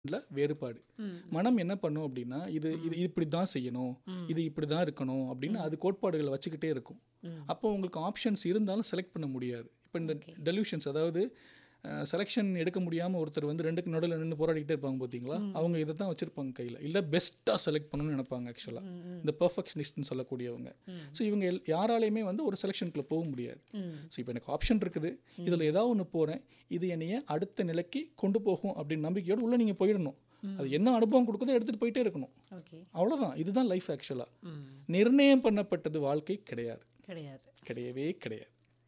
ல வேறுபாடு ம். மனம் என்ன பண்ணும் அப்படின்னா இது இது இப்படி தான் செய்யணும் இது இப்படி தான் இருக்கணும் அப்படின்னு அது கோட்பாடுகளை வச்சுக்கிட்டே இருக்கும் ம். அப்போ உங்களுக்கு ஆப்ஷன்ஸ் இருந்தாலும் செலக்ட் பண்ண முடியாது இப்போ இந்த டெலியூஷன்ஸ் அதாவது செலெக்ஷன் எடுக்க முடியாமல் ஒருத்தர் வந்து ரெண்டுக்கு நடுவில் நின்று போராடிக்கிட்டே இருப்பாங்க பார்த்தீங்களா அவங்க இதை தான் வச்சுருப்பாங்க கையில் இல்லை பெஸ்ட்டாக செலக்ட் பண்ணணும்னு நினைப்பாங்க ஆக்சுவலாக இந்த பெர்ஃபெக்ஷனிஸ்ட்னு சொல்லக்கூடியவங்க ஸோ இவங்க எல்- யாராலையுமே வந்து ஒரு செலெக்ஷனுக்குள்ளே போக முடியாது ம். ஸோ இப்போ எனக்கு ஆப்ஷன் இருக்குது இதில் ஏதாவது ஒன்று போகிறேன் இது என்னைய அடுத்த நிலைக்கு கொண்டு போகும் அப்படின்னு நம்பிக்கையோடு உள்ளே நீங்கள் போயிடணும் அது என்ன அனுபவம் கொடுக்குதோ எடுத்துகிட்டு போயிட்டே இருக்கணும் ஓகே அவ்வளோதான் இதுதான் லைஃப் ஆக்சுவலாக ம். நிர்ணயம் பண்ணப்பட்டது வாழ்க்கை கிடையாது கிடையாது கிடையவே கிடையாது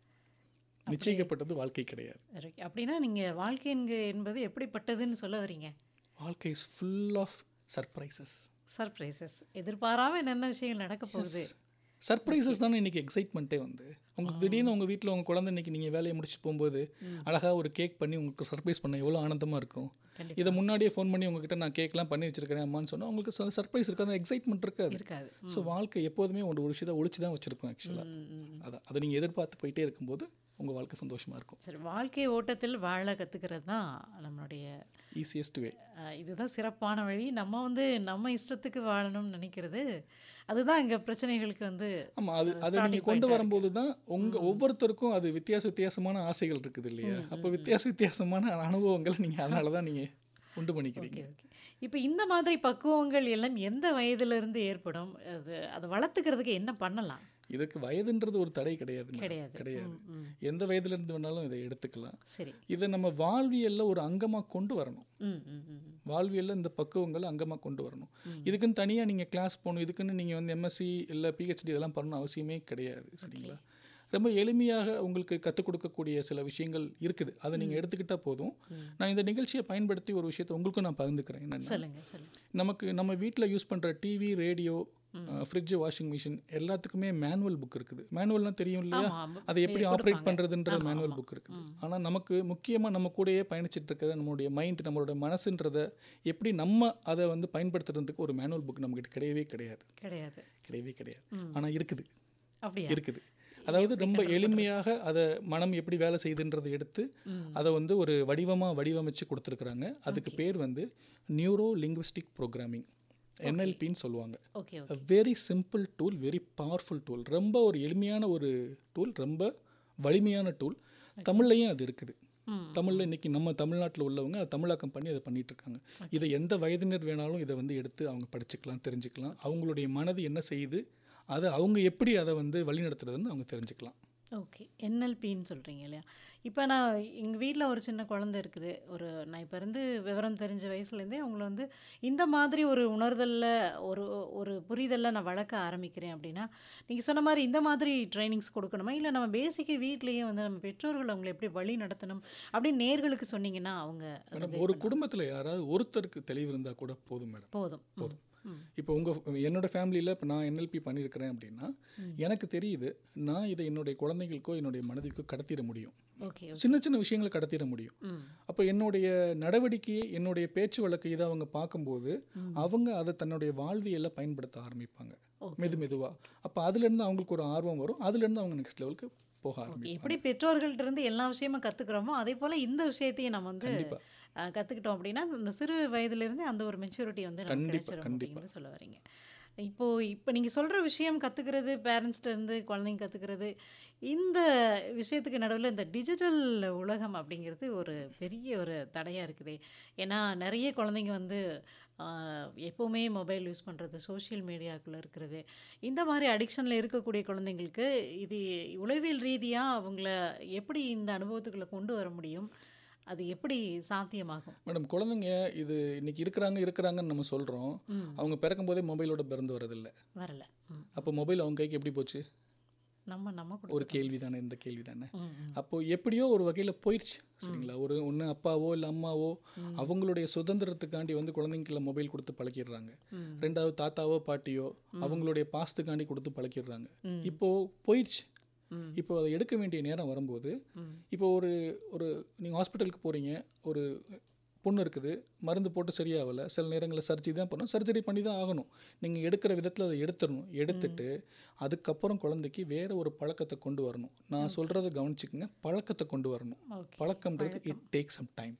நிச்சயிக்கப்பட்டது வாழ்க்கை கிடையாது சரி. அப்படின்னா நீங்க வாழ்க்கை என்க- என்பது எப்படிப்பட்டதுன்னு சொல்ல வரீங்க வாழ்க்கை is full of surprises surprises எதிர்பாராம என்னென்ன விஷயங்கள் நடக்க போகுது சர்ப்ரைசஸ் தானே இன்னைக்கு எக்ஸைட்மெண்ட்டே வந்து உங்களுக்கு திடீர்னு உங்கள் வீட்டில் உங்கள் குழந்தை இன்னைக்கு நீங்கள் வேலையை முடிச்சுட்டு போகும்போது அழகாக ஒரு கேக் பண்ணி உங்களுக்கு சர்ப்ரைஸ் பண்ண எவ்வளோ ஆனந்தமாக இருக்கும் கண்டிப்பா. இதை முன்னாடியே ஃபோன் பண்ணி உங்ககிட்ட நான் கேக்லாம் பண்ணி வச்சிருக்கிறேன் அம்மான்னு சொன்னால் உங்களுக்கு சர்ப்ரைஸ் இருக்காது எக்ஸைட்மெண்ட் இருக்காது இருக்காது ஸோ வாழ்க்கை எப்போதுமே ஒரு ஒரு விஷயத்தை ஒழிச்சு தான் வச்சுருக்கோம் ஆக்சுவலாக ம், ம். அதான் அதை நீங்கள் எதிர்பார்த்து போயிட்டே இருக்கும்போது உங்கள் வாழ்க்கை சந்தோஷமாக இருக்கும் சரி வாழ்க்கை ஓட்டத்தில் வாழ கத்துக்கிறது தான் நம்மளுடைய ஈஸியஸ்ட் வே அஹ், இதுதான் சிறப்பான வழி நம்ம வந்து நம்ம இஷ்டத்துக்கு வாழணும்னு நினைக்கிறது அதுதான் இங்க பிரச்சனைகளுக்கு வந்து ஆமாம் அது அதை நீங்கள் கொண்டு வரும்போது தான் உங்கள் ஒவ்வொருத்தருக்கும் அது வித்தியாச வித்தியாசமான ஆசைகள் இருக்குது இல்லையா அப்போ வித்தியாச வித்தியாசமான அனுபவங்களை நீங்கள் அதனால தான் நீங்கள் உண்டு பண்ணிக்கிறீங்க ஓகே ஓகே இப்போ இந்த மாதிரி பக்குவங்கள் எல்லாம் எந்த வயதுல இருந்து ஏற்படும் அது அதை வளர்த்துக்கிறதுக்கு என்ன பண்ணலாம் இதுக்கு வயதுன்றது ஒரு தடை கிடையாது madam. கிடையாது. கிடையாது ம், ம். எந்த வயதுல இருந்து வேணாலும் இதை எடுத்துக்கலாம் சரி இதை நம்ம வாழ்வியல்ல ஒரு அங்கமா கொண்டு வரணும் ம் ம் ம் ம். வாழ்வியல்ல இந்த பக்குவங்களை அங்கமா கொண்டு வரணும் இதுக்குன்னு தனியா நீங்க கிளாஸ் போகணும் இதுக்குன்னு நீங்க வந்து எம்எஸ்சி இல்ல பிஹெச்டி இதெல்லாம் பண்ணணும் அவசியமே கிடையாது சரிங்களா ரொம்ப எளிமையாக உங்களுக்கு கற்றுக் கொடுக்கக்கூடிய சில விஷயங்கள் இருக்குது அதை நீங்கள் எடுத்துக்கிட்டா போதும் நான் இந்த நிகழ்ச்சியை பயன்படுத்தி ஒரு விஷயத்தை உங்களுக்கும் நான் பகிர்ந்துக்கிறேன் என்னென்னா சொல்லுங்க சொல்லுங்க நமக்கு நம்ம வீட்டில் யூஸ் பண்ணுற TV radio fridge washing machine எல்லாத்துக்குமே மேனுவல் புக் இருக்குது மேனுவல்னால் தெரியும் இல்லையா ஆமா, ஆமா. அதை எப்படி கொடுப்பாங்க. ஆப்ரேட் பண்ணுறதுன்ற மேனுவல் புக் இருக்குது ஆனால் நமக்கு முக்கியமாக நம்ம கூடயே பயணிச்சிட்டு இருக்கிற நம்மளுடைய மைண்ட் நம்மளோட மனசுன்றதை எப்படி நம்ம அதை வந்து பயன்படுத்துறதுக்கு ஒரு மேனுவல் புக் நம்மகிட்ட கிடையவே கிடையாது கிடையாது கிடையவே கிடையாது ஆனால் இருக்குது அப்படியா இருக்குது அதாவது ரொம்ப எளிமையாக அதை மனம் எப்படி வேலை செய்யுதுன்றதை எடுத்து அதை வந்து ஒரு வடிவமாக வடிவமைச்சு கொடுத்துருக்குறாங்க அதுக்கு பேர் வந்து நியூரோ லிங்குவிஸ்டிக் ப்ரோக்ராமிங் என்எல்பின்னு சொல்லுவாங்க okay a very simple tool very powerful tool ரொம்ப ஒரு எளிமையான ஒரு டூல் ரொம்ப வலிமையான டூல் தமிழ்லையும் அது இருக்குது ம். தமிழில் இன்னைக்கு நம்ம தமிழ்நாட்டில் உள்ளவங்க அதை தமிழாக்கம் பண்ணி அதை பண்ணிட்டு இருக்காங்க இதை எந்த வயதினர் வேணாலும் இதை வந்து எடுத்து அவங்க படிச்சுக்கலாம் தெரிஞ்சுக்கலாம் அவங்களுடைய மனது என்ன செய்யுது அதை அவங்க எப்படி அதை வந்து வழிநடத்துறதுன்னு அவங்க தெரிஞ்சுக்கலாம் ஓகே என்எல்பின்னு சொல்கிறீங்க இல்லையா இப்போ நான் எங்கள் வீட்டில் ஒரு சின்ன குழந்தை இருக்குது ஒரு நான் இப்போ இருந்து விவரம் தெரிஞ்ச வயசுலேருந்தே அவங்கள வந்து இந்த மாதிரி ஒரு உணர்தலில் ஒரு ஒரு புரிதலில் நான் வளர்க்க ஆரம்பிக்கிறேன் அப்படின்னா நீங்கள் சொன்ன மாதிரி இந்த மாதிரி ட்ரைனிங்ஸ் கொடுக்கணுமா இல்லை நம்ம பேசிக்கு வீட்லேயே வந்து நம்ம பெற்றோர்கள் அவங்களை எப்படி வழி நடத்தணும் அப்படின்னு நேர்களுக்கு சொன்னீங்கன்னா அவங்க அதை மேடம் ஒரு குடும்பத்தில் யாராவது ஒருத்தருக்கு தெளிவு இருந்தால் கூட போதும் மேடம் போதும் போதும் ம். இப்போ உங்கள் என்னோட ஃபேமிலியில் இப்போ நான் என்எல்பி பண்ணியிருக்கிறேன் அப்படின்னா எனக்கு தெரியுது நான் இதை என்னுடைய குழந்தைகளுக்கோ என்னுடைய மனதிற்கோ கடத்திட முடியும் ஓகே சின்ன சின்ன விஷயங்களை கடத்திட முடியும் ம் அப்போ என்னுடைய நடவடிக்கையை என்னுடைய பேச்சு வழக்கு இதை அவங்க பார்க்கும்போது அவங்க அதை தன்னுடைய வாழ்வியலில் பயன்படுத்த ஆரம்பிப்பாங்க Okay. மெது மெதுவாக அப்போ அதுலேருந்து அவங்களுக்கு ஒரு ஆர்வம் வரும் அதுலேருந்து அவங்க நெக்ஸ்ட் லெவலுக்கு போக ஆரம்பிப்பாங்க எப்படி பெற்றோர்கள்ட்ட இருந்து எல்லா விஷயமும் கற்றுக்குறோமோ அதே போல் இந்த விஷயத்தையும் நம்ம வந்து கண்டிப்பா. அஹ், கத்துக்கிட்டோம் அப்படின்னா இந்த சிறு வயதிலிருந்தே அந்த ஒரு மெச்சூரிட்டி வந்து நமக்கு கண்டிப்பா, கிடைச்சிரும் கண்டிப்பா. அப்படின்னு சொல்ல வரீங்க இப்போ இப்போ நீங்கள் சொல்கிற விஷயம் கற்றுக்கிறது பேரண்ட்ஸ்ட்ட இருந்து குழந்தைங்க கற்றுக்கிறது இந்த விஷயத்துக்கு நடுவில் இந்த டிஜிட்டல் உலகம் அப்படிங்கிறது ஒரு பெரிய ஒரு தடையாக இருக்குது ஏன்னா நிறைய குழந்தைங்க வந்து ஆஹ், எப்போவுமே மொபைல் யூஸ் பண்ணுறது சோஷியல் மீடியாக்குள்ளே இருக்கிறது இந்த மாதிரி அடிக்ஷனில் இருக்கக்கூடிய குழந்தைங்களுக்கு இது உளவியல் ரீதியாக அவங்கள எப்படி இந்த அனுபவத்துக்குள்ளே கொண்டு வர முடியும் அது எப்படி சாத்தியமாகும் மேடம் குழந்தைங்க இது இன்னைக்கு இருக்கிறாங்க இருக்கிறாங்கன்னு நம்ம சொல்கிறோம் ம் அவங்க பிறக்கும் போதே மொபைலோட பிறந்து வரதில்லை வரல ம் அப்போ மொபைல் அவங்க கைக்கு எப்படி போச்சு நம்ம நம்ம கூட ஒரு கேள்வி தானே இந்த கேள்வி தானே ம் ம் அப்போ எப்படியோ ஒரு வகையில் போயிடுச்சு சரிங்களா ஒரு ஒன்று அப்பாவோ இல்லை அம்மாவோ அவங்களுடைய சுதந்திரத்துக்காண்டி வந்து குழந்தைங்கள மொபைல் கொடுத்து பழக்கிடுறாங்க ம். ரெண்டாவது தாத்தாவோ பாட்டியோ அவங்களுடைய பாசத்துக்காண்டி கொடுத்து பழக்கிடுறாங்க ம். இப்போ போயிடுச்சு ம். இப்போ அதை எடுக்க வேண்டிய நேரம் வரும்போது ம். இப்போ ஒரு ஒரு நீங்கள் ஹாஸ்பிட்டலுக்கு போகிறீங்க ஒரு புண்ணு இருக்குது மருந்து போட்டு சரியாகலை சில நேரங்களில் சர்ஜரி தான் பண்ணணும் சர்ஜரி பண்ணி தான் ஆகணும் நீங்கள் எடுக்கிற விதத்தில் அதை எடுத்துடணும் எடுத்துட்டு அதுக்கப்புறம் குழந்தைக்கு வேற ஒரு பழக்கத்தை கொண்டு வரணும் நான் சொல்கிறத கவனிச்சுக்கங்க பழக்கத்தை கொண்டு வரணும் ஓகே பழக்கம்ன்றது it take some time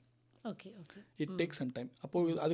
okay okay it take some time அப்போது அது